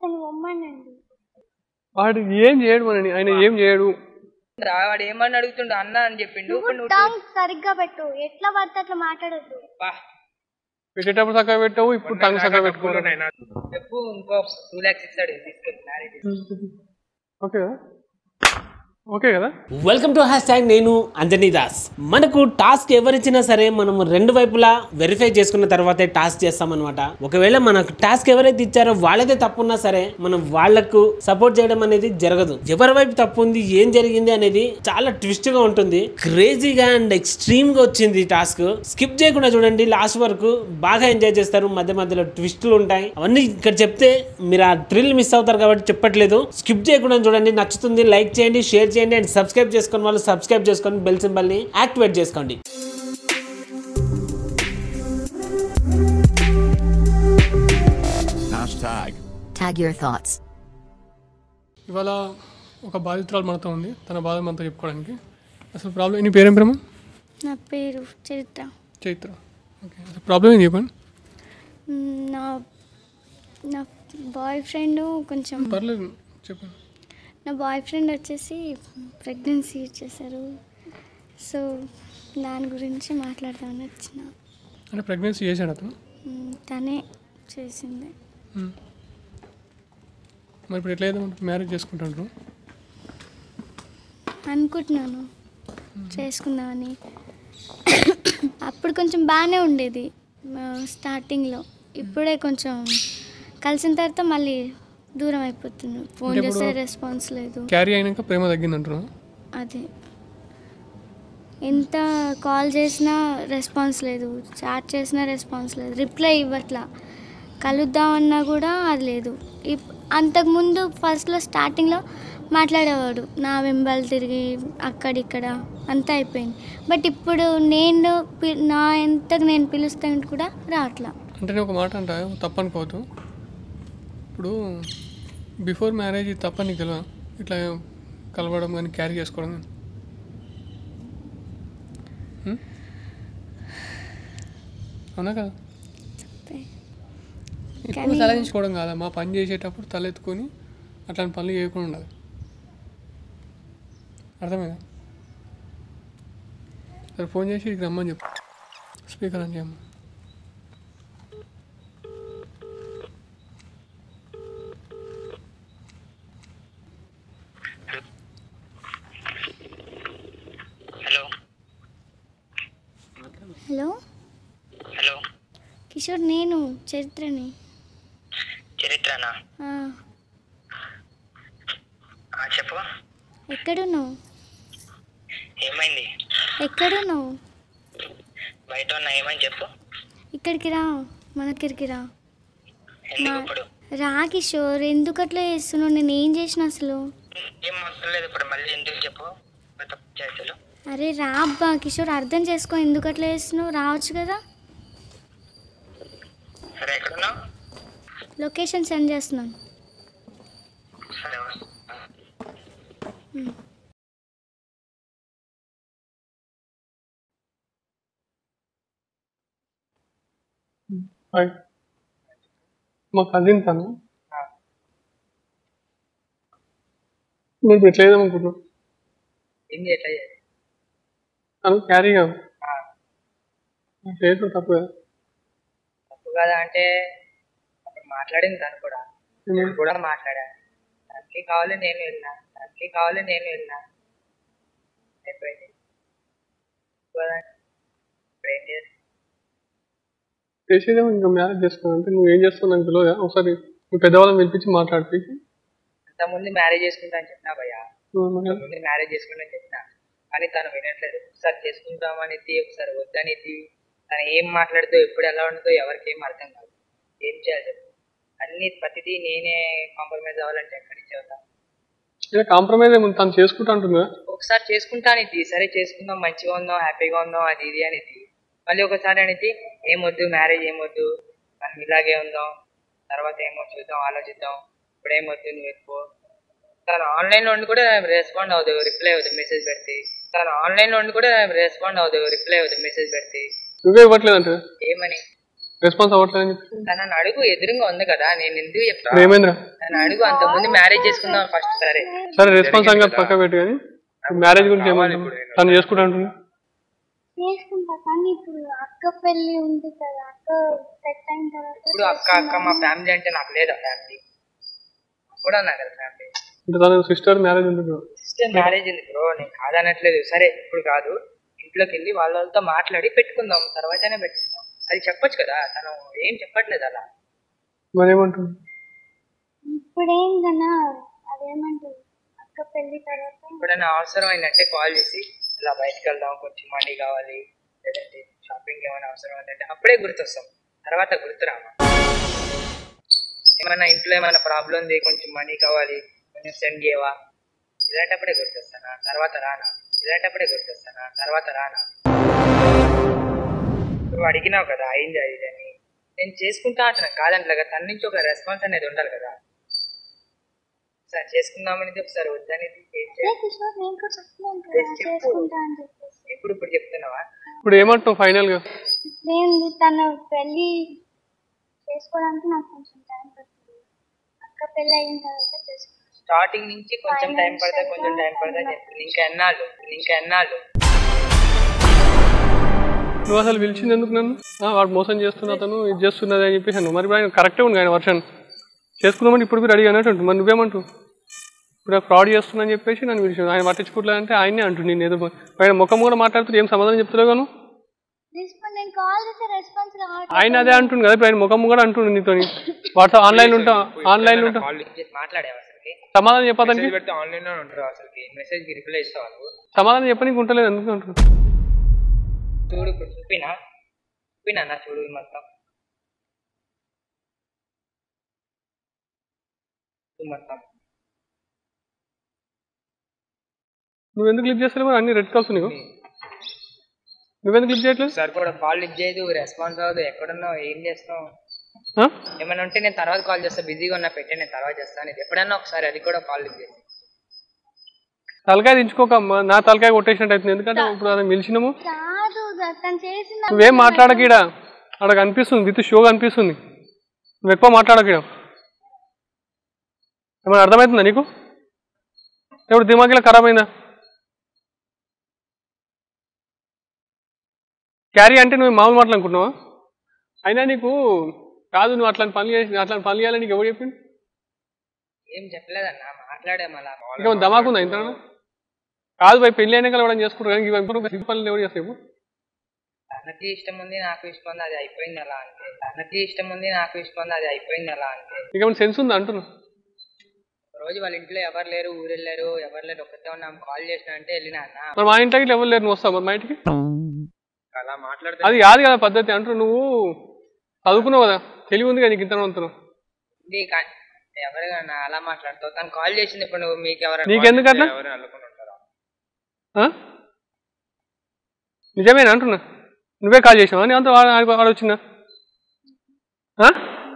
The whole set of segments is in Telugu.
అతను పొమ్మనండి వాడు ఏం చేయడు మనని ఆయన ఏం చేయడు రా వాడు ఏమని అడుగుతుండు అన్న అని చెప్పిండు నువ్వు ఇప్పుడు నువ్వు టంగ్ సరిగ్గా పెట్టు ఎట్లా పడితే అట్లా మాట్లాడద్దు పా, పెట్టేటప్పుడు చక్కగా పెట్టావు ఇప్పుడు టంగ్ చక్కగా పెట్టుకోవాలి చెప్పు ఇంకో టూ ల్యాక్స్ ఇస్తాడు తీసుకెళ్ళి మ్యారేజ్ ఓకే కదా ఓకే కదా వెల్కమ్ టు హ్యాష్ ట్యాగ్ నేను అంజనీ దాస్ మనకు టాస్క్ ఎవరిచ్చినా సరే మనం రెండు వైపులా వెరిఫై చేసుకున్న తర్వాతే టాస్క్ చేస్తామన్నమాట ఒకవేళ మనకు టాస్క్ ఎవరైతే ఇచ్చారో వాళ్ళదే తప్పు ఉన్నా సరే మనం వాళ్లకు సపోర్ట్ చేయడం అనేది జరగదు ఎవరి వైపు తప్పు ఉంది ఏం జరిగింది అనేది చాలా ట్విస్ట్ గా ఉంటుంది క్రేజీగా అండ్ ఎక్స్ట్రీమ్ గా వచ్చింది ఈ టాస్క్ స్కిప్ చేయకుండా చూడండి లాస్ట్ వరకు బాగా ఎంజాయ్ చేస్తారు మధ్య మధ్యలో ట్విస్టులు ఉంటాయి అవన్నీ ఇక్కడ చెప్తే మీరు ఆ థ్రిల్ మిస్ అవుతారు కాబట్టి చెప్పట్లేదు స్కిప్ చేయకుండా చూడండి నచ్చుతుంది లైక్ చేయండి షేర్ చేయండి అండ్ సబ్స్క్రైబ్ చేసుకుని వాళ్ళు సబ్స్క్రైబ్ చేసుకొని బెల్ సింబల్ ని యాక్టివేట్ చేసుకోండి Hashtag. Tag your thoughts. ఇవాళ ఒక బాధితురాలు మనతో ఉంది తన బాధ మనతో చెప్పుకోవడానికి అసలు ప్రాబ్లం నీ పేరేం ప్రేమ నా పేరు చరిత్ర చైత్ర ఓకే అసలు ప్రాబ్లం ఏంది చెప్పండి మ్, నా నా బాయ్ ఫ్రెండ్ కొంచెం పర్లేదు చెప్పండి నా బాయ్ ఫ్రెండ్ వచ్చేసి ప్రెగ్నెన్సీ ఇచ్చేసారు సో దాని గురించి మాట్లాడదామని వచ్చిన అంటే ప్రెగ్నెన్సీ చేశాడు అతను మ్, తనే చేసింది మరి ఇప్పుడు ఎట్లా అయితే మ్యారేజ్ చేసుకుంటాడు అనుకుంటున్నాను చేసుకుందామని అప్పుడు కొంచెం బాగానే ఉండేది ఆ, స్టార్టింగ్లో ఇప్పుడే కొంచెం కలిసిన తర్వాత మళ్ళీ దూరం అయిపోతుంది ఫోన్ అంటే చేస్తే ఇప్పుడు- రెస్పాన్స్ లేదు క్యారీ అయినాక ప్రేమ తగ్గింది అంటున్నాను అదే ఎంత కాల్ చేసినా రెస్పాన్స్ లేదు చాట్ చేసినా రెస్పాన్స్ లేదు రిప్లై ఇవ్వట్లా కలుద్దామన్నా కూడా అది లేదు ఇప్ అంతకుముందు ఫస్ట్లో స్టార్టింగ్లో మాట్లాడేవాడు నా వెంబలు తిరిగి అక్కడిక్కడ అంతా అయిపోయింది బట్ ఇప్పుడు నేను పి- నా ఎంతకు నేను పిలుస్తాను కూడా రావట్లా అంటే నేను ఒక మాట అంట తప్పనుకోవద్దు ఇప్పుడు బిఫోర్ మ్యారేజ్ ఇది తప్ప నీకు తెలియదా ఇట్లా కలవడం కానీ క్యారీ చేసుకోవడం కానీ హ్మ్? అవునా కదా ఇప్పుడు కానీ- తలదించుకోవడం కాదా మా పని చేసేటప్పుడు తలెత్తుకొని అట్లాంటి పనులు చేయకుండా ఉండాలి అర్థమైందా సరే ఫోన్ చేసి ఇక్కడికి రమ్మని చెప్పు స్పీకర్ అని చేయమ్మా హలో హలో హలో కిషోర్ నేను చరిత్రని చరిత్రనా ఆ, ఆ, చెప్పు ఎక్కడున్నావు ఏమైంది ఎక్కడున్నావు బయట ఉన్నా ఏమని చెప్పు ఇక్కడికి రా మన దగ్గరికి రా ఎందుకు మా- ఇప్పుడు రా కిషోర్ ఎందుకు అట్లా చేస్తున్నావు నేను ఏం చేసిన అసలు ఏం అవసరం లేదు ఇప్పుడు మళ్ళీ ఎందుకు చెప్పు తప్పు చేస్తాను అరే రా అబ్బా కిషోర్ అర్థం చేసుకో ఎందుకు అట్లా చేస్తున్నావు రావచ్చు కదా సరే ఎక్కడున్నావు లొకేషన్ సెండ్ చేస్తున్నాను సరే వస్తా. హాయ్ మా కజిన్ తను మీరు ఎట్లా అనుకుంటున్నాను ఏం చేయట్లేదు తను క్యారీ కాదు చేయడం తప్పు కదా తప్పు కదా అంటే అప్పుడు మాట్లాడింది తను కూడా నేను కూడా మాట్లాడా తనకి కావాలి నేను వెళ్ళినా తనకి కావాలి నేను వెళ్ళినా అయిపోయింది తప్పు కదా ఇప్పుడు ఏం చేయాలి చేసేదేమో ఇంకా మ్యారేజ్ చేసుకోవాలంటే నువ్వు ఏం చేస్తావు నాకు తెలియదు ఒకసారి నువ్వు పెద్దవాళ్ళని పిలిపించి మాట్లాడితే అంతకుముందు మ్యారేజ్ చేసుకుంటా అని చెప్పినా భయ్యా ముందు మ్యారేజ్ చేసుకుంటా అని చెప్పినా కానీ తను వినట్లేదు ఒకసారి చేసుకుంటామనేది ఒకసారి వద్దనేది తను ఏం మాట్లాడుతూ ఎప్పుడు ఎలా ఉంటుందో ఎవరికి ఏం అర్థం కాదు ఏం చేయాలి చెప్పు అన్ని ప్రతిదీ నేనే కాంప్రమైజ్ అవ్వాలంటే ఎక్కడి నుంచి అవుతాం కాంప్రమైజ్ ఏముంది తను చేసుకుంటా అంటుంది కదా ఒకసారి చేసుకుంటా అనేది సరే చేసుకుందాం మంచిగా ఉందాం హ్యాపీగా ఉందాం అది ఇది అనేది మళ్ళీ ఒకసారి అనేది ఏమొద్దు మ్యారేజ్ ఏమొద్దు మనం ఇలాగే ఉందాం తర్వాత ఏమో చూద్దాం ఆలోచిద్దాం ఇప్పుడు ఏమొద్దు నువ్వు ఎక్కువ తను ఆన్లైన్ లో ఉండి కూడా రెస్పాండ్ అవ్వదు రిప్లై అవ్వదు మెసేజ్ పెడితే తను ఆన్లైన్ లో ఉండి కూడా రెస్పాండ్ అవ్వదు రిప్లై అవ్వదు మెసేజ్ పెడితే నువ్వే ఇవ్వట్లేదు అంటే ఏమని రెస్పాన్స్ అవ్వట్లేదని చెప్పి తనని అడుగు ఎదురుగా ఉంది కదా నేను ఎందుకు చెప్తా ఇప్పుడు ఏమైందిరా తను అడుగు అంత ముందు మ్యారేజ్ చేసుకుందాం ఫస్ట్ సరే సరే రెస్పాన్స్ సంగతి పక్క పెట్టు కానీ మ్యారేజ్ గురించి ఏమంటారు తను చేసుకుంటా అంటుంది చేసుకుంటా కానీ ఇప్పుడు అక్క పెళ్ళి ఉంది కదా అక్క సెట్ అయిన తర్వాత ఇప్పుడు అక్క అక్క మా ఫ్యామిలీ అంటే నాకు లేదా ఫ్యామిలీ కూడా నాకు కదా ఫ్యామిలీ అంటే తన సిస్టర్ మ్యారేజ్ ఉంది bro. సిస్టర్ మ్యారేజ్ ఉంది బ్రో నేను కాదనట్లేదు సరే ఇప్పుడు కాదు ఇంట్లోకి వెళ్ళి వాళ్ళతో మాట్లాడి పెట్టుకుందాం తర్వాతనే పెట్టుకుందాం అది చెప్పొచ్చు కదా తను ఏం చెప్పట్లేదు అలా మరి ఏమంటుంది ఇప్పుడేం కన్నా అదేమంటారు అక్క పెళ్ళి తర్వాత ఎప్పుడైనా అవసరం అయిందంటే కాల్ చేసి ఇలా బయటకు వెళ్దాం కొంచెం మనీ కావాలి లేదంటే షాపింగ్ ఏమైనా అవసరం ఉందంటే అప్పుడే గుర్తొస్తాం తర్వాత గుర్తురామా ఏమైనా ఇంట్లో ఏమైనా ప్రాబ్లం ఉంది కొంచెం మనీ కావాలి కొంచెం సెండ్ చేయవా ఇలాంటప్పుడే గుర్తొస్తానా తర్వాత రానా ఇలాంటప్పుడే గుర్తొస్తానా తర్వాత రానా నువ్వు అడిగినావు కదా అయింది అది ఇది అని నేను చేసుకుంటా అంటున్నాను కాదంటలేగా తన నుంచి ఒక రెస్పాన్స్ అనేది ఉండాలి కదా సార్ చేసుకుందామనేది ఒకసారి వద్దనేది ఏం చేయాలి? కిషోర్ నేను కూడా చెప్తున్నాను కదా చెప్పు. చేసుకుంటా అని చెప్పేసి ఇప్పుడు ఇప్పుడు చెప్తున్నావా ఇప్పుడు ఏమంటావు ఫైనల్ గా నేను తన పెళ్ళి చేసుకోవడానికి నాకు కొంచెం టైం పడుతుంది అక్క పెళ్ళి అయిన తర్వాత చేసుకుంటాను స్టార్టింగ్ నుంచి కొంచెం టైం పడితే కొంచెం టైం పడితే అని చెప్తుంది ఇంకా ఎన్నాళ్ళు ఇంకా ఎన్నాళ్ళు నువ్వు అసలు పిలిచింది ఎందుకు నన్ను ఆ, వాడు మోసం చేస్తున్న అతను ఇది చేస్తున్నది అని చెప్పేసి అన్నావు. మరి ఇప్పుడు ఆయన కరెక్టే ఉంది ఆయన వర్షన్ చేసుకున్నామని ఇప్పుడు మీరు అడిగి అన్నట్టు ఉంటుంది. మరి నువ్వేమంటావు ఇప్పుడు ఫ్రాడ్ చేస్తున్నా అని చెప్పేసి నన్ను పిలిచాను ఆయన పట్టించుకోవట్లేదు అంటే ఆయనే అంటుంది నేను ఏదో ఆయన ముఖం కూడా మాట్లాడుతూ ఏం సమాధానం చెప్తున్నావు గాను రెస్పాన్స్ నేను కాల్ చేస్తే రెస్పాన్స్ రావట్లేదు ఆయన అదే అంటుంది కదా ఇప్పుడు ఆయన ముఖం కూడా అంటుండు నీతో వాట్సాప్ ఆన్లైన్ ఉంటా ఆన్లైన్ ఉంటా కాల్ చేసి మాట్లాడావు అసలుకి సమాధానం చెప్పదానికి మెసేజ్ పెడితే ఆన్లైన్ లో ఉంటారు అసలుకి మెసేజ్ కి రిప్లై ఇస్తావు నువ్వు సమాధానం చెప్పనీకి ఉంటలేదు ఎందుకు అంటున్నా చూడు ఇప్పుడు చూపినా చూపినా నా చూడు ఈ మొత్తం ఈ మొత్తం నువ్వు ఎందుకు క్లిక్ చేస్తలేవు మరి అన్ని రెడ్ కాల్స్ నీకు నువ్వెందుకు క్లిక్ చేయట్లేదు సార్ కూడా కాల్ లిఫ్ట్ చేయదు రెస్పాన్స్ అవ్వదు ఎక్కడున్నావు ఏం చేస్తావు ఆ? ఏమైనా ఉంటే నేను తర్వాత కాల్ చేస్తా బిజీగా ఉన్నా పెట్టే నేను తర్వాత చేస్తాను ఇది ఎప్పుడన్నా ఒకసారి అది కూడా కాల్ లిఫ్ట్ చేసి తలకాయ దించుకోకమ్మా నా తలకాయ కొట్టేసినట్టు అవుతుంది ఎందుకంటే ఇప్పుడు అది మిలిచినాము కాదు తను చేసిన నువ్వేం మాట్లాడకీడ అక్కడ కనిపిస్తుంది విత్ షో కనిపిస్తుంది నువ్వు ఎక్కువ మాట్లాడకీడ ఏమైనా అర్థమవుతుందా నీకు ఇప్పుడు దిమాగిలా ఖరాబ్ అయిందా క్యారీ అంటే నువ్వు మామూలు మాటలు అనుకుంటున్నావా అయినా నీకు కాదు నువ్వు అట్లాంటి పనులు చేసి అట్లాంటి పనులు చేయాలని నీకు ఎవరు చెప్పింది ఏం చెప్పలేదన్నా మాట్లాడే మళ్ళా ఇంకా దమాకుందా ఇంత కాదు పోయి పెళ్ళి అయినాక ఎవరైనా చేసుకుంటారు కానీ ఇవి ఇప్పుడు పనులు ఎవరు చేస్తావు తనకి ఇష్టం ఉంది నాకు ఇష్టం ఉంది అది అయిపోయింది అలా అంతే తనకి ఇష్టం ఉంది నాకు ఇష్టం ఉంది అది అయిపోయింది అలా అంతే నీకేమైనా సెన్స్ ఉందా అంటున్నా ఒక రోజు వాళ్ళ ఇంట్లో ఎవరు లేరు ఊరు వెళ్ళారు ఎవరు లేరు ఒక్కతే ఉన్నాం కాల్ చేసిన అంటే వెళ్ళినా అన్న మరి మా ఇంటికి ఎవరు లేరు నువ్వు వస్తావు మరి మా ఇంటికి అలా మాట్లాడితే అది కాదు కదా పద్ధతి అంటారు నువ్వు చదువుకున్నావు కదా తెలివి ఉంది కదా నీకు ఇంత అంటున్నావు ఇది కా- ఎవరికన్నా అలా మాట్లాడతావు తను కాల్ చేసింది ఇప్పుడు నువ్వు మీకు ఎవరైనా నీకెందుకు అట్లా? ఎవరు అల్లుకుని ఉంటారా ఆ? నిజమేనా అంటున్నా నువ్వే కాల్ చేసావా నీ అంత వాడు వచ్చిందా ఆ?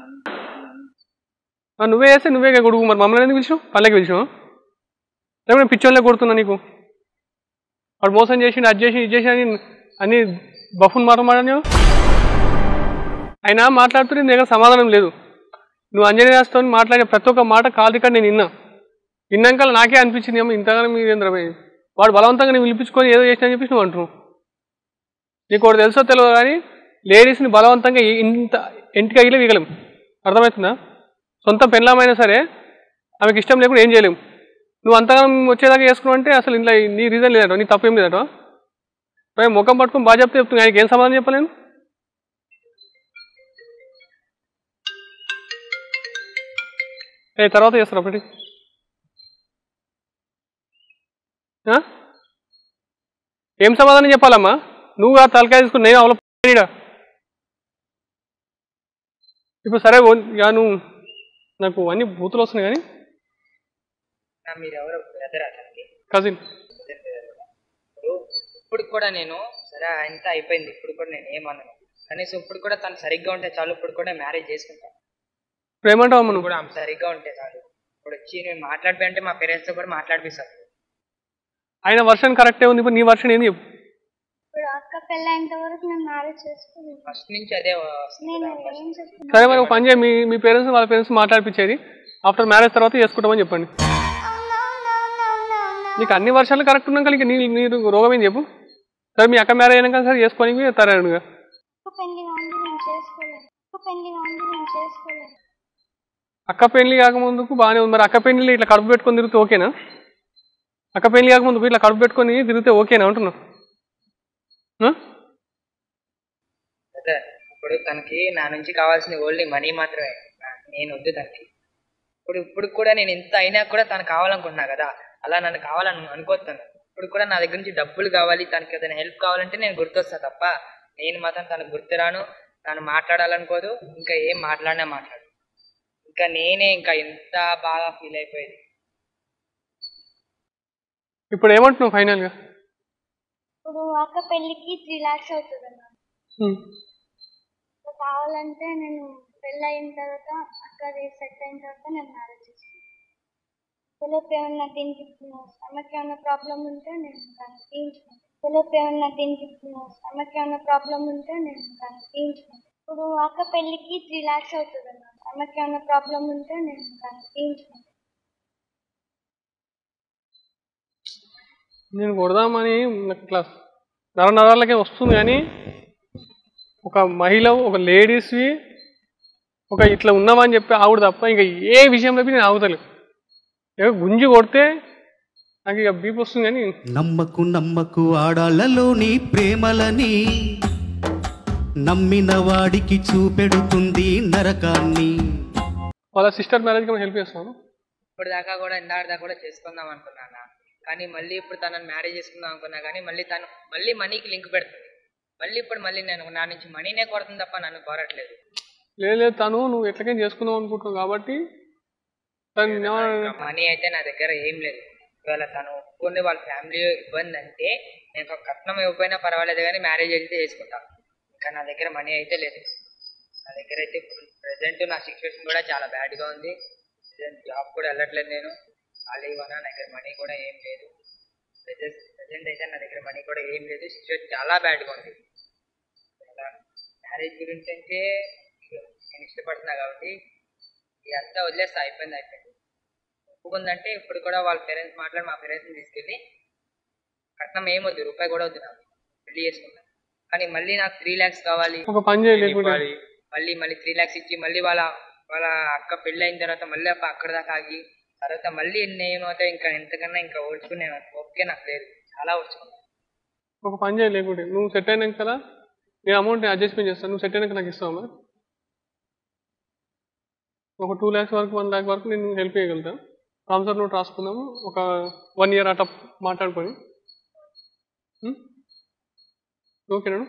ఆ, నువ్వే చేస్తే నువ్వే కొడుకు మరి మమ్మల్ని ఎందుకు పిలిచావు పల్లెకి పిలిచావు లేకపోతే పిచ్చోళ్ళే కొడుతున్నా నీకు వాడు మోసం చేసి అది చేసి ఇది చేసి అని అన్ని బఫున్ మాట మాట్లాడి అయినా మాట్లాడుతుంటే నీ దగ్గర సమాధానం లేదు నువ్వు అంజనీ రాస్తో మాట్లాడే ప్రతి ఒక్క మాట కాల్ రికార్డ్ నేను విన్నా విన్నాక నాకే అనిపించింది ఏమో ఇంతగానో మీరేంద్ర భయ్. వాడు బలవంతంగా నేను పిలిపించుకొని ఏదో చేసినా అని చెప్పేసి నువ్వు అంటున్నావు నీకు ఒకటి తెలుసో తెలియదు కానీ లేడీస్ని బలవంతంగా ఈ- ఇంత ఇంటికి అయ్యి వీగలేం అర్థమవుతుందా సొంత పెళ్ళామైనా సరే ఆమెకి ఇష్టం లేకుండా ఏం చేయలేం నువ్వు అంతగానం వచ్చేదాకా చేసుకున్నావు అంటే అసలు ఇంట్లో నీ రీజన్ లేదట నీ తప్పేం లేదట మరి ముఖం పట్టుకొని బాగా చెప్తే చెప్తున్నా ఆయనకి ఏం సమాధానం చెప్పలేను ఏ తర్వాత చేస్తారు ఒకటి ఆ? ఏం సమాధానం చెప్పాలమ్మా నువ్వు ఆ తలకాయ తీసుకుని నేను అవలపడా ఇప్పుడు సరే ఓ- ఇక నువ్వు నాకు అన్ని బూతులు వస్తున్నాయి కానీ నా మీరు ఎవరు బ్రదర్ అతనికి కజిన్ ఇప్పుడు ఇప్పుడు కూడా నేను సరే ఇంత అయిపోయింది ఇప్పుడు కూడా నేను ఏమన్నాను కనీసం ఇప్పుడు కూడా తను సరిగ్గా ఉంటే చాలు ఇప్పుడు కూడా మ్యారేజ్ చేసుకుంటాను ఇప్పుడు ఏమంటావు అమ్మ నువ్వు కూడా ఆమె సరిగ్గా ఉంటే చాలు ఇప్పుడు వచ్చి నేను మాట్లాడిపోయి మా పేరెంట్స్తో కూడా మాట్లాడిపిస్తాను ఆయన వర్షన్ కరెక్టే ఉంది ఇప్పుడు నీ వర్షన్ ఏంది చెప్పు ఇప్పుడు అక్క పెళ్ళేంత వరకు నేను మ్యారేజ్ చేసుకోలేదు ఫస్ట్ నుంచి అదే వస్తుంది నేను కదా first. ఏం చెప్తున్నా సరే మరి ఒక పని చేయి మీ మీ పేరెంట్స్ వాళ్ళ పేరెంట్స్ మాట్లాడిపించేది ఆఫ్టర్ మ్యారేజ్ తర్వాత చేసుకుంటామని చెప్పండి నీకు అన్ని వర్షాలు కరెక్ట్ ఉన్నాక నీకు నీ నీరు రోగం ఏం చెప్పు సరే మీ అక్క మ్యారేజ్ అయినాక సరే చేసుకోనికి తరాడుగా ఒక పెళ్లి కాండి నేను చేసుకోలేదు ఒక పెళ్లి కాండి నేను చేసుకోలేదు అక్క పెళ్లి కాకముందుకు బాగానే ఉంది మరి అక్క పెళ్లి ఇట్లా కడుపు పెట్టుకొని తిరిగితే ఓకేనా అక్క పెళ్లి కాకముందుకు ఇట్లా కడుపు పెట్టుకొని తిరిగితే ఓకేనా అంటున్నా ఆ? అదే ఇప్పుడు తనకి నా నుంచి కావాల్సిన ఓన్లీ మనీ మాత్రమే నా- నేను వద్దు తనకి ఇప్పుడు ఇప్పుడు కూడా నేను ఇంత అయినా కూడా తను కావాలనుకుంటున్నా కదా అలా నన్ను కావాలని అనుకోతాను ఇప్పుడు కూడా నా దగ్గర నుంచి డబ్బులు కావాలి తనకి ఏదైనా హెల్ప్ కావాలంటే నేను గుర్తొస్తా తప్ప నేను మాత్రం తనకు గుర్తురాను తను మాట్లాడాలనుకోదు ఇంకా ఏం మాట్లాడినా మాట్లాడు ఇంకా నేనే ఇంకా ఎంత బాగా ఫీల్ అయిపోయేది ఇప్పుడు ఏమంటున్నావు ఫైనల్గా ఇప్పుడు అక్క పెళ్ళికి త్రీ లాక్స్ అవుతుంది అన్న సో కావాలంటే నేను పెళ్ళి అయిన తర్వాత అక్క సెట్ అయిన తర్వాత నేను మ్యారేజ్ చేసుకుంటాను పిల్లలకి ఏమన్నా దీనికి స్టమక్ ఏమన్నా ప్రాబ్లం ఉంటే నేను దాన్ని తీయించుకుంటాను పిల్లలకి ఏమన్నా దీనికి స్టమక్ ఏమన్నా ప్రాబ్లం ఉంటే నేను దాన్ని తీయించుకుంటాను ఇప్పుడు అక్క పెళ్ళికి త్రీ లాక్స్ అవుతుంది అన్న స్టమక్ ఏమన్నా ప్రాబ్లం ఉంటే నేను దాన్ని తీయించుకుంటాను నేను కొడదామని నాకు ఇట్లా నర నరాలకే వస్తుంది కానీ ఒక మహిళ ఒక లేడీస్వి ఒక ఇట్లా ఉన్నామని చెప్పి ఆవిడ తప్ప ఇంకా ఏ విషయంలో నేను ఆగుతలేదు ఏదో గుంజి కొడితే నాకు ఇక బీపీ వస్తుంది కానీ నమ్మకు నమ్మకు ఆడాళ్ళలోని ప్రేమలని నమ్మిన వాడికి చూపెడుతుంది నరకాన్ని వాళ్ళ సిస్టర్ మ్యారేజ్కి మనం హెల్ప్ చేస్తాను ఇప్పుడు దాకా కూడా ఇందాక దాకా కూడా చేసుకుందాం అనుకున్నానా కానీ మళ్ళీ ఇప్పుడు తనని మ్యారేజ్ చేసుకుందాం అనుకున్నా కానీ మళ్ళీ తను మళ్ళీ మనీకి లింక్ పెడుతుంది మళ్ళీ ఇప్పుడు మళ్ళీ నేను నా నుంచి మనీనే కొడుతుంది తప్ప నన్ను కోరట్లేదు లేదు లేదు తను నువ్వు ఎట్లకైనా చేసుకుందాం అనుకుంటున్నావు కాబట్టి తను ఏమన్నా- మనీ అయితే నా దగ్గర ఏం లేదు ఒకవేళ తను ఒప్పుకుని వాళ్ళ ఫ్యామిలీ ఇబ్బంది అంటే నేను ఒక కట్నం ఇవ్వకపోయినా పర్వాలేదు కానీ మ్యారేజ్ అయితే చేసుకుంటాను ఇంకా నా దగ్గర మనీ అయితే లేదు నా దగ్గర అయితే ప్రజెంట్ నా సిచ్యువేషన్ కూడా చాలా బ్యాడ్గా ఉంది ప్రజెంట్ జాబ్ కూడా వెళ్ళట్లేదు నేను ఖాళీ ఉన్నా నా దగ్గర మనీ కూడా ఏం లేదు ప్రజెంట్ అయితే నా దగ్గర మనీ కూడా ఏం లేదు సిచ్యువేషన్ చాలా బ్యాడ్గా ఉంది మ్యారేజ్ గురించి అంటే నేను ఇష్టపడుతున్నా కాబట్టి ఇదంతా వదిలేస్తా అయిపోయింది అయిపోయింది ఒప్పుకుందంటే ఇప్పుడు కూడా వాళ్ళ పేరెంట్స్ మాట్లాడి మా పేరెంట్స్ని తీసుకెళ్ళి కట్నం ఏమొద్దు రూపాయి కూడా వద్దు నాకు పెళ్లి చేసుకుంటాను కానీ మళ్ళీ నాకు త్రీ ల్యాక్స్ కావాలి ఒక పని చేయి లేకుంటే ఇవ్వాలి. మళ్ళీ మళ్ళీ త్రీ ల్యాక్స్ ఇచ్చి మళ్ళీ వాళ్ళ వాళ్ళ అక్క పెళ్ళి అయిన తర్వాత మళ్ళీ అప్ప అక్కడ దాకా ఆగి తర్వాత మళ్ళీ నేనైతే ఇంకా ఎంతకన్నా ఇంకా ఓడ్చుకునే ఓకే నాకు లేదు చాలా ఓడ్చుకున్నాను ఒక పని చేయి లేకుంటే నువ్వు సెట్ అయినాక కదా నేను అమౌంట్ అడ్జస్ట్మెంట్ చేస్తాను నువ్వు సెట్ అయినాక నాకు ఇస్తావు మరి ఒక టూ ల్యాక్స్ వరకు వన్ ల్యాక్ వరకు నేను హెల్ప్ చేయగలుగుతా ట్రాన్స్ఫర్ నోట్ రాసుకుందాము ఒక వన్ ఇయర్ అట్లా మాట్లాడుకొని ఉం? ఓకేనా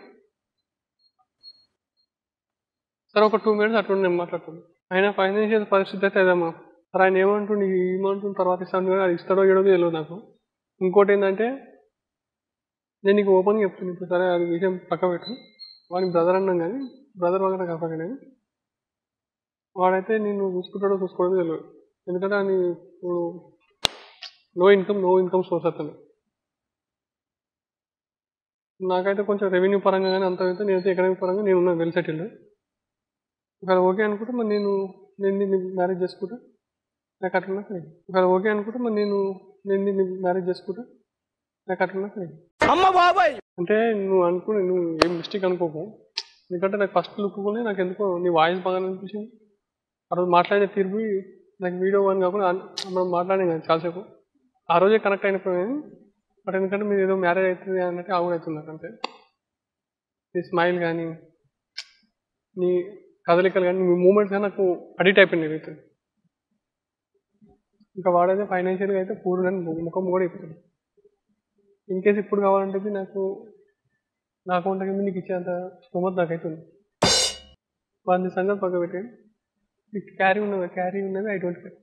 సరే ఒక టూ మినిట్స్ అట్లా నేను మాట్లాడుతాను ఆయన ఫైనాన్షియల్ పరిస్థితి అయితే అదమ్మా సరే ఆయన ఏమంటుండు ఏమంటుంది తర్వాత ఇస్తాను కానీ అది ఇస్తాడో ఏడో తెలియదు నాకు ఇంకోటి ఏంటంటే నేను నీకు ఓపెన్గా చెప్తాను ఇప్పుడు సరే అది విషయం పక్క పెట్టు వాడిని బ్రదర్ అన్నాం కానీ బ్రదర్ వల్ల కాపాడు కానీ వాడైతే నేను చూసుకుంటాడో చూసుకోవడం తెలియదు ఎందుకంటే ఆయన ఇప్పుడు no income no income source అతను నాకైతే కొంచెం రెవెన్యూ పరంగా కానీ అంత అయితే నేనైతే ఎకనామిక్ పరంగా నేను ఉన్నా వెల్ సెటిల్డ్ ఒకవేళ ఓకే అనుకుంటే మరి నేను నేను నిన్ను మ్యారేజ్ చేసుకుంటా నాకు అట్లా సరే ఒకవేళ ఓకే అనుకుంటే మరి నేను నేను నిన్ను మ్యారేజ్ చేసుకుంటా నాకు అట్లా సరే అంటే నువ్వు అనుకుని నువ్వు ఏం మిస్టేక్ అనుకోకు ఎందుకంటే నాకు ఫస్ట్ లుక్కునే నాకు ఎందుకో నీ వాయిస్ బాగా అనిపించింది ఆ రోజు మాట్లాడే తీర్పు నాకు వీడియో అని కాకుండా అన్- మనం మాట్లాడే కదా చాలాసేపు ఆ రోజే కనెక్ట్ అయినప్పుడు బట్ ఎందుకంటే మీరు ఏదో మ్యారేజ్ అవుతుంది అన్నట్టు ఆగుడు అవుతుంది నాకు అంతే నీ స్మైల్ కానీ నీ కదలికలు కానీ మీ మూమెంట్స్ కానీ నాకు అడిక్ట్ అయిపోయింది అయితే ఇంకా వాడైతే ఫైనాన్షియల్గా అయితే పూర్ణ ముఖం కూడా అయిపోతుంది ఇన్ కేసు ఇప్పుడు కావాలంటే ఇది నాకు నా అకౌంట్ కింద నీకు ఇచ్చేంత స్తోమత నాకైతే ఉంది వాడిని సంగతి పక్క పెట్టండి నీకు క్యారీ ఉన్నది క్యారీ ఉన్నది ఐ డోంట్ కేర్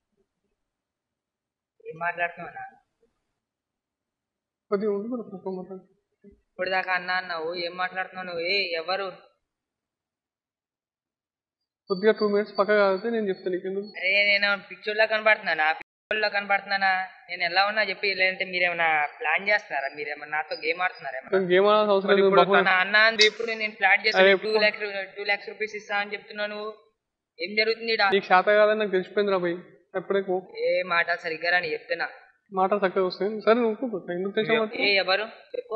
ఏం మాట్లాడుతున్నావు కొద్దిగా ఉండి కూడా పక్క మాట్లాడు ఇప్పుడు దాకా అన్నా అన్నావు ఏం మాట్లాడుతున్నావు నువ్వు ఏ ఎవరు కొద్దిగా టూ మినిట్స్ పక్క కాకపోతే నేను చెప్తాను నీకు ఎందుకు అరే నేను పిక్చర్లా కనబడుతున్నానా లో కనబడుతున్నానా నేను ఎలా ఉన్నా చెప్పి లేదంటే మీరేమైనా ప్లాన్ చేస్తున్నారా మీరేమన్నా నాతో గేమ్ ఆడుతున్నారా ఏమన్నా? గేమ్ ఆడాల్సిన అవసరం లేదు ఇప్పుడు బహుశా తన అన్న అంది ఇప్పుడు నేను ఫ్లాట్ చేస్తాను two lakhs two lakhs rupees ఇస్తా అని చెప్తున్నావు నువ్వు ఏం జరుగుతుంది ఈడ? నీకు శాత కాదని నాకు తెలిసిపోయింది రా పోయి ఎప్పుడే పో ఏ మాట సరిగ్గా రాని చెప్తున్నా మాట చక్కగా వస్తాయి సరే నువ్వు కూకో. ఎందుకు తెచ్చావు ఏ ఎవరు చెప్పు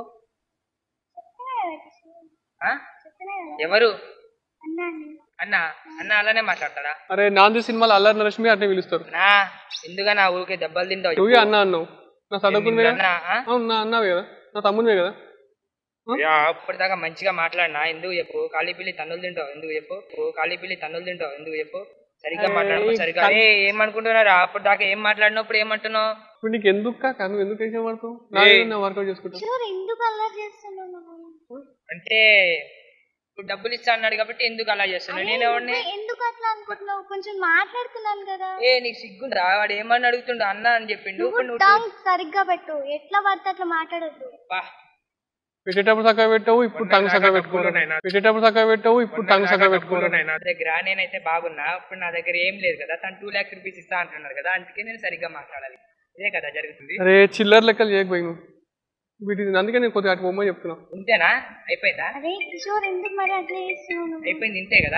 ఆ? ఎవరు అన్న అన్న అలానే మాట్లాడతాడా అరే నాంది సినిమాలో అల్లరి నరసింహ అట్నే పిలుస్తారు నా ఎందుగా నా ఊరికే దెబ్బలు తింటావు నువ్వే అన్న అన్నావు నా చదువుకునివే కదా అన్న ఆ? అవును నా అన్నావే కదా నా తమ్మునివే కదా ఇప్పటిదాకా మంచిగా మాట్లాడినా ఎందుకు చెప్పు ఖాళీ పిల్లి తన్నులు తింటావు ఎందుకు చెప్పు ఓ ఖాళీ పిల్లి తన్నులు తింటావు ఎందుకు చెప్పు సరిగ్గా మాట్లాడుకో సరిగ్గా ఏ ఏమనుకుంటున్నారా అప్పుడు దాకా ఏం మాట్లాడినప్పుడు ఏమంటున్నావు ఇప్పుడు నీకు ఎందుకు కాక నువ్వు ఎందుకు టెన్షన్ పడతావు నా మీద నా వర్కౌట్ చేసుకుంటావు చూడు ఎందుకు అల్లరి చేస్తున్నావు నువ్వు? అంటే ఇప్పుడు డబ్బులు ఇస్తా అన్నాడు కాబట్టి ఎందుకు అలా చేస్తున్నావు నేను ఎవరిని ఎందుకు అట్లా అనుకుంటున్నావు కొంచెం మాట్లాడుతున్నాను కదా ఏ నీకు సిగ్గుందా వాడు ఏమని అడుగుతుండు అన్న అని చెప్పిండు ఇప్పుడు నువ్వు టంగ్ సరిగ్గా పెట్టు ఎట్లా పడితే అట్లా మాట్లాడద్దు బా, పెట్టేటప్పుడు చక్కగా పెట్టావు ఇప్పుడు టంగ్ చక్కగా పెట్టుకోరు పెట్టేటప్పుడు చక్కగా పెట్టావు ఇప్పుడు టంగ్ చక్కగా పెట్టుకోరు నా దగ్గర నేనైతే బాగున్నా ఇప్పుడు నా దగ్గర ఏం లేదు కదా తను టూ ల్యాక్స్ రూపీస్ ఇస్తా అంటున్నారు కదా అందుకే నేను సరిగ్గా మాట్లాడాలి ఇదే కదా జరుగుతుంది అరే చిల్లర లెక్కలు చేయకపోయి నువ్వు వీటి అందుకే నేను కొద్దిగా అటు బొమ్మ చెప్తున్నా ఇంతేనా అయిపోయిందా అరే కిషోర్ ఎందుకు మరి అట్లా చేస్తున్నావు నువ్వు? అయిపోయింది ఇంతే కదా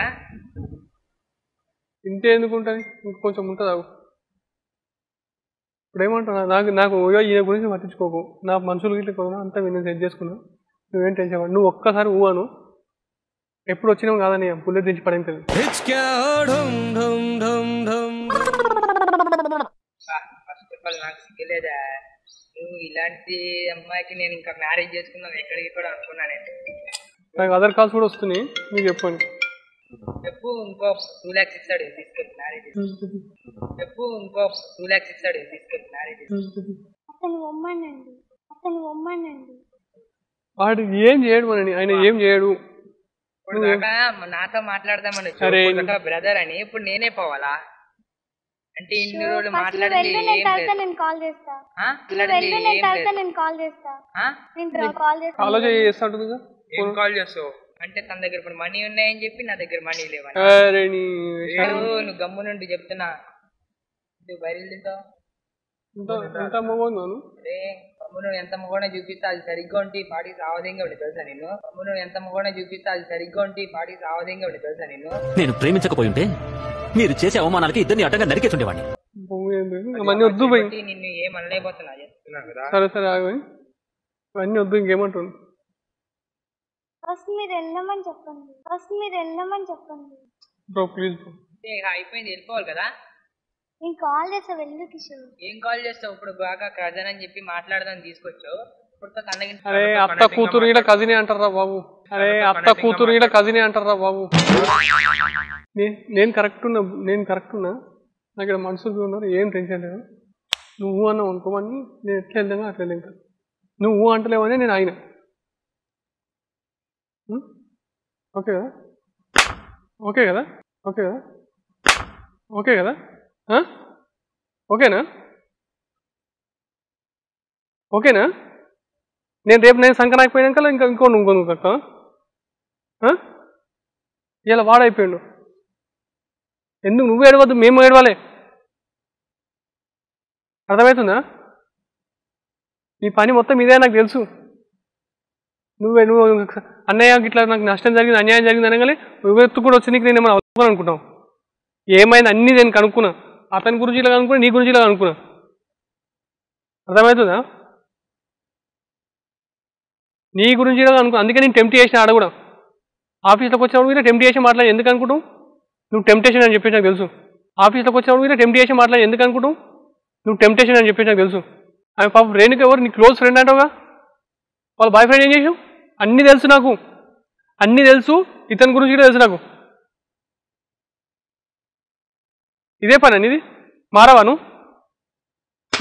ఇంతే ఎందుకు ఉంటుంది ఇంక కొంచెం ఉంటుంది ఆగు ఇప్పుడు ఏమంటున్నా నాకు నాకు అయ్యో ఈయన గురించి పట్టించుకోకు నా మనుషులు గిట్ల కొన్నా అంతా నేను సెట్ చేసుకున్నా నువ్వేం టెన్షన్ పడు నువ్వు ఒక్కసారి ఊహను ఎప్పుడు వచ్చినావు కాదని బుల్లెట్ దించి పడింది ఫస్ట్ ఆఫ్ ఆల్ నాకు సిగ్గలేదా నువ్వు ఇలాంటి అమ్మాయికి నేను ఇంకా మ్యారేజ్ చేసుకున్నాను ఎక్కడికి కూడా అనుకున్నాను నేను నాకు అదర్ కాల్స్ కూడా వస్తున్నాయి మీకు చెప్పండి చెప్పు ఇంకో టూ ల్యాక్స్ ఇస్తాడు తీసుకెళ్ళి మ్యారేజ్ చెప్పు ఇంకో టూ ల్యాక్స్ ఇస్తాడు తీసుకెళ్ళి మ్యారేజ్ అతను బొమ్మనండి అతను బొమ్మనండి వాడు ఏం చేయడు మనని ఆయన ఏం చేయడు ఇప్పుడు దాకా నాతో మాట్లాడదామని అరే, బ్రదర్ అని ఇప్పుడు నేనే పోవాలా అంటే ఇన్ని రోజులు ఫస్ట్ మాట్లాడింది వెళ్ళు నేను ఏం తర్వాత లేదు నేను కాల్ చేస్తా ఆ? నువ్వు మాట్లాడింది వెళ్ళు నేను ఏం తర్వాత లేదు నేను కాల్ చేస్తా ఆ? నేను కాల్ చేస్తా ఆలోచన చేస్తా ఉంటుందిగా ఏం కాల్ చేస్తావు అంటే తన దగ్గర ఇప్పుడు మనీ ఉన్నాయని చెప్పి నా దగ్గర మనీ లేవని అరే నీ ఏడు, నువ్వు గమ్ము నుండి చెప్తున్నా నువ్వు బయలు తింటావు ఎంత ఎంత అమ్మబోతున్నాను అరే గమ్ము నువ్వు ఎంత మగోనే చూపిస్తా అది సరిగ్గా ఉంటే ఈ పాటికి సావదంగా ఉండి తెలుసా నేను గమ్ము నువ్వు ఎంత మగోనే చూపిస్తా అది సరిగ్గా ఉంటే ఈ పాటికి సావదంగా ఉండి తెలుసా నేను నేను ప్రేమించకపోయి ఉంటే మీరు చేసే అవమానాలకి ఇద్దరిని అడ్డంగా నరికేస్తుండేవాడిని అవన్నీ వద్దు పోయి కాబట్టి నిన్ను ఏం అనలేకపోతున్నా చెప్తున్నా కదా సరే సరే ఆగు పోయి. అవన్నీ వద్దు ఇంకేమంటుంది ఫస్ట్ మీరు వెళ్ళమని చెప్పండి ఫస్ట్ మీరు వెళ్ళమని చెప్పండి బ్రో ప్లీజ్ బ్రో అంటే ఇక అయిపోయింది వెళ్ళిపోవాలి కదా నేను కాల్ చేస్తా వెళ్ళు కిషోర్ ఏం కాల్ చేస్తావు ఇప్పుడు బాగా కజన్ అని చెప్పి మాట్లాడదాం తీసుకొచ్చావు ఇప్పుడు తో తనకి అరే అత్త కూతురు ఈడ కజినే అంటారా బాబు అరే అత్త కూతురు ఈడ కజినే అంటారా బాబు నే- నేను కరెక్ట్ ఉన్నా నేను కరెక్ట్ ఉన్నా నాకు ఇక్కడ మనుషులు ఉన్నారు ఏం టెన్షన్ లేదు నువ్వు అన్నావు అనుకోమని నేను ఎట్లా వెళ్దామో అట్లా వెళ్దాం ఇంకా నువ్వు అంటలేవని నేను ఆయన ఉం? ఓకే కదా ఓకే కదా ఓకే కదా ఓకే కదా ఆ? ఓకేనా ఓకేనా నేను రేపు నేను సంక్రాంతి పోయినాక ఇంకా ఇంకో ఇంకో నువ్వు కక్క ఇలా వాడైపోయాడు ఎందుకు నువ్వు ఏడవద్దు మేము ఏడవాలి అర్థమవుతుందా నీ పని మొత్తం ఇదే నాకు తెలుసు నువ్వే నువ్వు అన్నయ్య ఇట్లా నాకు నష్టం జరిగింది అన్యాయం జరిగింది అనగానే నువ్వు ఎత్తు కూడా వచ్చి నీకు నేను ఏమైనా అవసరం అనుకుంటావు ఏమైంది అన్నీ నేను కనుక్కున్నా అతని గురించి ఇలా కనుక్కున్నా నీ గురించి ఇలా కనుక్కున్నా అర్థమవుతుందా నీ గురించి ఇలా అనుకో అందుకే నేను టెంప్ట్ చేసిన ఆడ కూడా ఆఫీస్లోకి వచ్చినప్పుడు కూడా టెంప్ట్ చేసి మాట్లాడి ఎందుకు అనుకుంటావు నువ్వు టెంప్టేషన్ అని చెప్పేసి నాకు తెలుసు ఆఫీస్లోకి వచ్చినప్పుడు కూడా టెంప్ట్ చేసి మాట్లాడి ఎందుకు అనుకుంటావు నువ్వు టెంప్టేషన్ అని చెప్పేసి నాకు తెలుసు ఆమె పాపం రేణుకి ఎవరు నీ క్లోజ్ ఫ్రెండ్ అంటావుగా వాళ్ళ బాయ్ ఫ్రెండ్ ఏం చేసావు అన్నీ తెలుసు నాకు అన్నీ తెలుసు ఇతని గురించి కూడా తెలుసు నాకు ఇదే పని ఇది మారవా నువ్వు ఫు.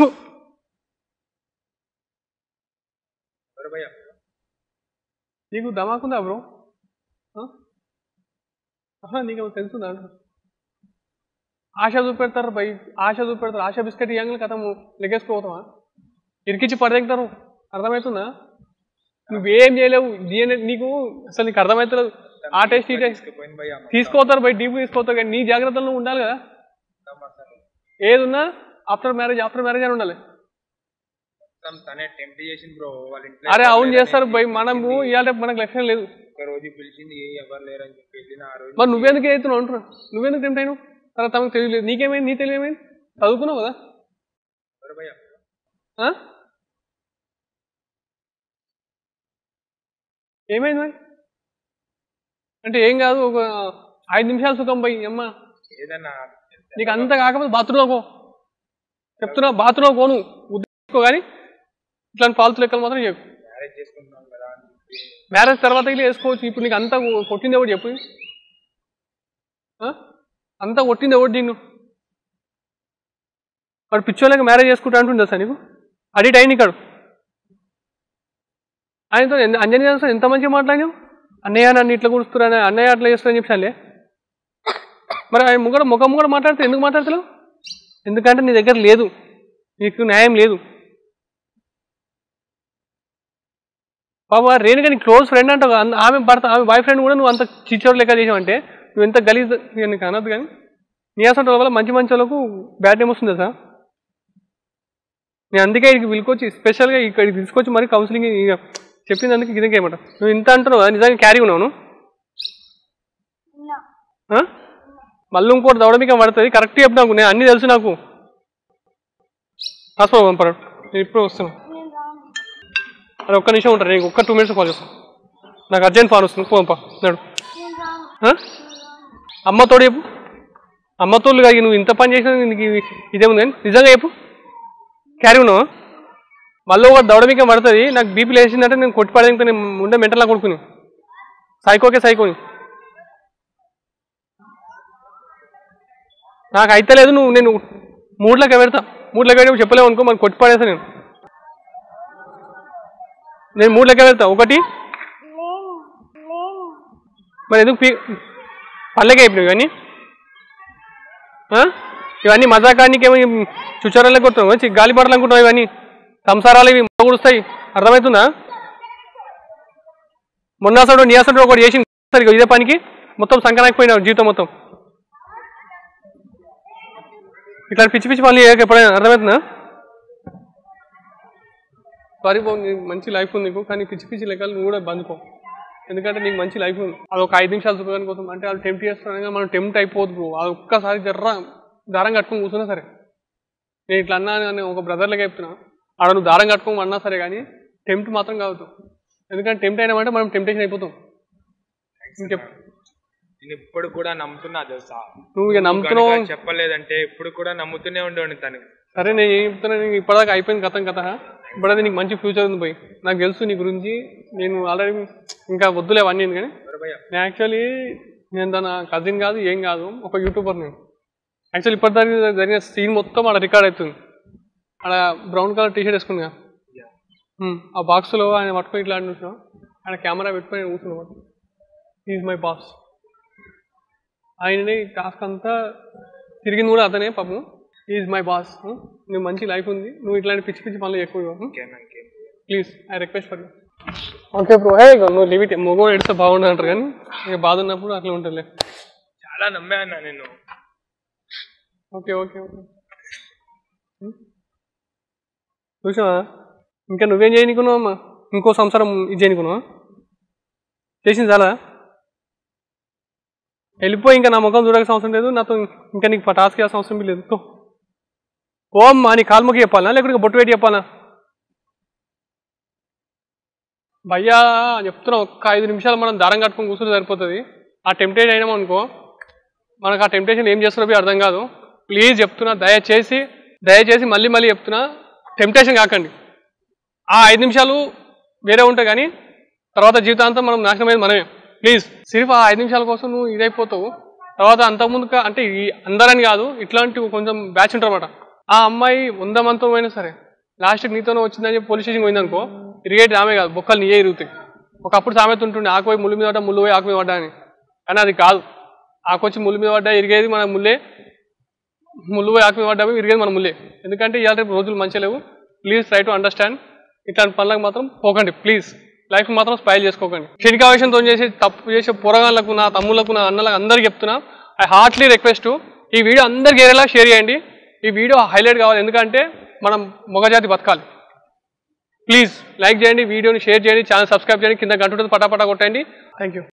నీకు దమాకుందా బ్రో ఆ? ఆహా, నీకు ఏమో తెలుసుందా అంట ఆశ చూపెడతారు బై ఆశ చూపెడతారు ఆశ బిస్కెట్ ఇయ్యంగా కథము లెగేసుకోతావా ఇరికిచ్చి పడదెగుతారు అర్థమవుతుందా నువ్వేం చేయలేవు DNA నీకు అసలు నీకు అర్థమవుతలేదు ఆ టెస్ట్ ఈ టెస్ట్ తీసుకోతారు బై డీప్ తీసుకోతారు కానీ నీ జాగ్రత్తలు నువ్వు ఉండాలి కదా ఏదున్నా ఆఫ్టర్ మ్యారేజ్ ఆఫ్టర్ మ్యారేజ్ అని ఉండాలి మొత్తం తనే టెంప్ట్ చేసింది బ్రో వాళ్ళ ఇంట్లో అరే ఎవరు అవును లేరని చేస్తారు బై పిలిచింది. మనము ఇవాళ మనకు లక్ష్యం లేదు ఒక రోజు పిలిచింది ఏ ఎవరు లేరని చెప్పి వెళ్ళిన ఆ రోజు మరి నువ్వెందుకు అవుతున్నావు అంటున్నా నువ్వెందుకు టెంప్ట్ అయినావు తర్వాత తమకు తెలియలేదు నీకేమైంది నీ తెలియమైంది చదువుకున్నావు కదా ఎవరు భయ్యా? ఆ? ఏమైంది మరి అంటే ఏం కాదు ఒక ఐదు నిమిషాలు సుఖం పోయి అమ్మ ఏదన్నా నీకు అంత కాకపోతే బాత్రూంలో పో చెప్తున్నా బాత్రూంలో పోను ఉద్దేశించుకో కానీ ఇట్లాంటి పాలతు లెక్కలు మాత్రం చెప్పు మ్యారేజ్ చేసుకుంటున్నాం కదా అని చెప్పి మ్యారేజ్ తర్వాత ఇలా వేసుకోవచ్చు ఇప్పుడు నీకు అంతా కొట్టింది ఎవడు చెప్పు ఆ? అంతా కొట్టింది ఎవడు నిన్ను వాడు పిచ్చోళ్ళకి మ్యారేజ్ చేసుకుంటా అంటుండే సార్ నీకు అడి టైం ఇక్కడ ఆయనతో ఎంత- అంజనీ సార్ ఎంత మంచిగా మాట్లాడినావు అన్నయ్య నన్ను ఇట్లా కూడుస్తున్నా అన్నయ్య అట్లా చేస్తానని చెప్పాలే మరి ఆయన ముగ్గురు ముఖం కూడా మాట్లాడితే ఎందుకు మాట్లాడతలేవు ఎందుకంటే నీ దగ్గర లేదు నీకు న్యాయం లేదు బాబా రేణుగా నీ క్లోజ్ ఫ్రెండ్ అంటావు కదా, అంద- ఆమె భర్త ఆమె బాయ్ ఫ్రెండ్ కూడా నువ్వు అంత చిచ్చోడు లెక్క చేసావంటే నువ్వు ఎంత గలీజ్ నీకు అనద్దు కానీ నీ అసలు వల్ల మంచి మంచి వాళ్ళకు బ్యాడ్ నేమ్ వస్తుంది సార్ నేను అందుకే ఇక్కడికి పిలుకొచ్చి స్పెషల్గా ఇక్కడికి తీసుకొచ్చి మరి కౌన్సిలింగ్ ఇక చెప్పింది అందుకే గిదకే ఏమంట నువ్వు ఇంత అంటున్నావు కదా, నిజంగా క్యారీ ఉన్నావు నువ్వు? ఆ? మళ్ళీ ఇంకోటి దవడమిక పడుతుంది కరెక్ట్ చెప్పు నాకు నేను అన్నీ తెలుసు నాకు హాస్పిటల్ పంపరాడు నేను ఇప్పుడు వస్తున్నాను అది ఒక్క నిమిషం ఉంటారు నేను ఒక్క టూ మినిట్స్ కాల్ చేస్తాను నాకు అర్జెంట్ ఫోన్ వస్తుంది ఫోన్ పా నాడు అమ్మ తోడు చెప్పు అమ్మ తోడు కాదు నువ్వు ఇంత పని చేసినా నీకు ఇది- ఇదేముంది కానీ నిజంగా చెప్పు క్యారీ ఉన్నావా మళ్ళీ ఒక దౌడమిక పడుతుంది నాకు బీపీ లేచిందంటే నేను కొట్టి పడేందుకు నేను ఉండే మెంటల్లా కొడుకుని సైకోకే సైకోని నాకు అయితే లేదు నువ్వు నేను మూడులోకి పెడతా మూడులోకి పెట్టి చెప్పలేవు అనుకో మరి కొట్టి పడేస్తా నేను నేను మూడు లెక్క వెళ్తా ఒకటి మరి ఎందుకు పీ పళ్ళకే అయిపోయినావు ఇవన్నీ ఆ? ఇవన్నీ మజాకానికి ఏమో చుచ్చారాలకు కొడుతున్నావు చి- గాలి పడాలి అనుకుంటున్నావు ఇవన్నీ సంసారాలు ఇవి గుడుస్తాయి అర్థమవుతుందా మొన్న అసలు నీ అసలు ఒకటి చేసి సరిగ్గా ఇదే పనికి మొత్తం సంకనాకపోయినావు జీవితం మొత్తం ఇట్లా పిచ్చి పిచ్చి పనులు చేయక ఎప్పుడైనా అర్థమవుతుందా సారీ బాబు నీకు మంచి లైఫ్ ఉంది నీకు కానీ పిచ్చి పిచ్చి లెక్కలు నువ్వు కూడా బందుకో ఎందుకంటే నీకు మంచి లైఫ్ ఉంది అది ఒక ఐదు నిమిషాలు సుఖాని కోసం అంటే వాళ్ళు టెంప్ట్ చేస్తున్నాను మనం టెంప్ట్ అయిపోదు బ్రో అది ఒక్కసారి జర్ర దారం కట్టుకొని కూర్చున్నా సరే నేను ఇట్లా అన్నా అని ఒక బ్రదర్లకి చెప్తున్నా ఆడ నువ్వు దారం కట్టుకోమని అన్నా సరే కానీ టెంప్ట్ మాత్రం కావద్దు ఎందుకంటే టెంప్ట్ అయినామంటే మనం టెంప్టేషన్ అయిపోతాం ఇంకెప్ నేను ఇప్పుడు కూడా నమ్ముతున్నా తెలుసా నువ్వు ఇక నమ్ముతున్నావు కనుక చెప్పలేదంటే ఇప్పుడు కూడా నమ్ముతూనే ఉండేవాడిని తను సరే నేను ఏం చెప్తున్నా నీకు ఇప్పటిదాకా అయిపోయింది కథం కథ ఇప్పుడు అది నీకు మంచి ఫ్యూచర్ ఉంది పోయి నాకు తెలుసు నీ గురించి నేను ఆల్రెడీ ఇంకా వద్దులే అవన్నీ కానీ ఎవరు భయ్యా? నేను యాక్చువల్లీ నేను తన కజిన్ కాదు ఏం కాదు ఒక యూట్యూబర్ నేను యాక్చువల్లీ ఇప్పటిదాకా జరిగిన సీన్ మొత్తం ఆడ రికార్డ్ అవుతుంది ఆడ బ్రౌన్ కలర్ టీషర్ట్ వేసుకున్నా ఆ బాక్స్లో ఆయన పట్టుకొని ఇట్లా చూసినా ఆయన కెమెరా పెట్టుకొని నేను కూర్చున్నాను ఈజ్ మై బాస్ ఆయననే టాస్క్ అంతా తిరిగింది కూడా అతనే పాపం ఈజ్ మై బాస్ నువ్వు మంచి లైఫ్ ఉంది నువ్వు ఇట్లాంటి పిచ్చి పిచ్చి పనులు ఎక్కువ ఇంకేనా ఇంకేం please I request for you okay bro ఏ నువ్వు లిమిట్ మొగం ఎడిస్తే బాగుండదు అంటారు కానీ ఇక బాధ ఉన్నప్పుడు అట్లా ఉంటుందిలే చాలా నమ్మాను నేను ఓకే ఓకే ఓకే చూసావా ఇంకా నువ్వేం చేయనుకున్నావు అమ్మా ఇంకో సంవత్సరం ఇది చేయనుకున్నావా చేసింది చాలా వెళ్ళిపోయి ఇంకా నా ముఖం చూడాల్సిన అవసరం లేదు నాతో ఇంకా నీకు టాస్క్ చేయాల్సిన అవసరం లేదు తో. ఓ అమ్మా నీ కాల్మకి చెప్పాలా లేకపోతే బొట్టు పెట్టి చెప్పాలా భయ్యా చెప్తున్నా ఒక్క ఐదు నిమిషాలు మనం దారం కట్టుకొని కూర్చుంటే సరిపోతుంది ఆ టెంప్టేషన్ అయినాం అనుకో మనకు ఆ టెంప్టేషన్ ఏం చేస్తున్నారో అర్థం కాదు ప్లీజ్ చెప్తున్నా దయచేసి దయచేసి మళ్ళీ మళ్ళీ చెప్తున్నా టెంప్టేషన్ కాకండి ఆ ఐదు నిమిషాలు వేరే ఉంటాయి కానీ తర్వాత జీవితాంతం మనం నాశనమైంది మనమే ప్లీజ్ సిర్ఫ్ ఆ ఐదు నిమిషాల కోసం నువ్వు ఇదైపోతావు తర్వాత అంతకుముందు కా- అంటే ఈ అందరని కాదు ఇట్లాంటి కొంచెం బ్యాచ్ ఉంటారన్నమాట ఆ అమ్మాయి ఉందమంతం అయినా సరే లాస్ట్కి నీతోనే వచ్చిందని చెప్పి పోలీస్ స్టేషన్ పోయిందనుకో ఇరిగేటి ఆమె కాదు బొక్కలు నీయే ఇరుగుతాయి ఒకప్పుడు సామెత ఉంటుండే ఆకు పోయి ముళ్ళు మీద పడ్డా ముళ్ళు పోయి ఆకు మీద పడ్డా అని కానీ అది కాదు ఆకు వచ్చి ముళ్ళు మీద పడ్డా ఇరిగేది మన ముల్లే ముళ్ళు పోయి ఆకు మీద పడ్డా ఇరిగేది మన ముల్లే ఎందుకంటే ఇవాళ రేపు రోజులు మంచిగా లేవు ప్లీజ్ ట్రై టు అండర్స్టాండ్ ఇట్లాంటి పనులకు మాత్రం పోకండి ప్లీజ్ లైఫ్ మాత్రం స్పైల్ చేసుకోకండి క్షణికావేశంతో చేసి తప్పు చేసే పొరగాళ్ళకు నా తమ్ములకు నా అన్నలకు అందరికి చెప్తున్నా ఐ హార్ట్లీ రిక్వెస్ట్ ఈ వీడియో అందరికి ఏరేలా షేర్ చేయండి ఈ వీడియో హైలైట్ కావాలి ఎందుకంటే మనం మొగజాతి బతకాలి ప్లీజ్ లైక్ చేయండి వీడియోని షేర్ చేయండి ఛానల్ సబ్స్క్రైబ్ చేయండి కింద గంట ఉంటుంది పటాపటా కొట్టండి థ్యాంక్ యూ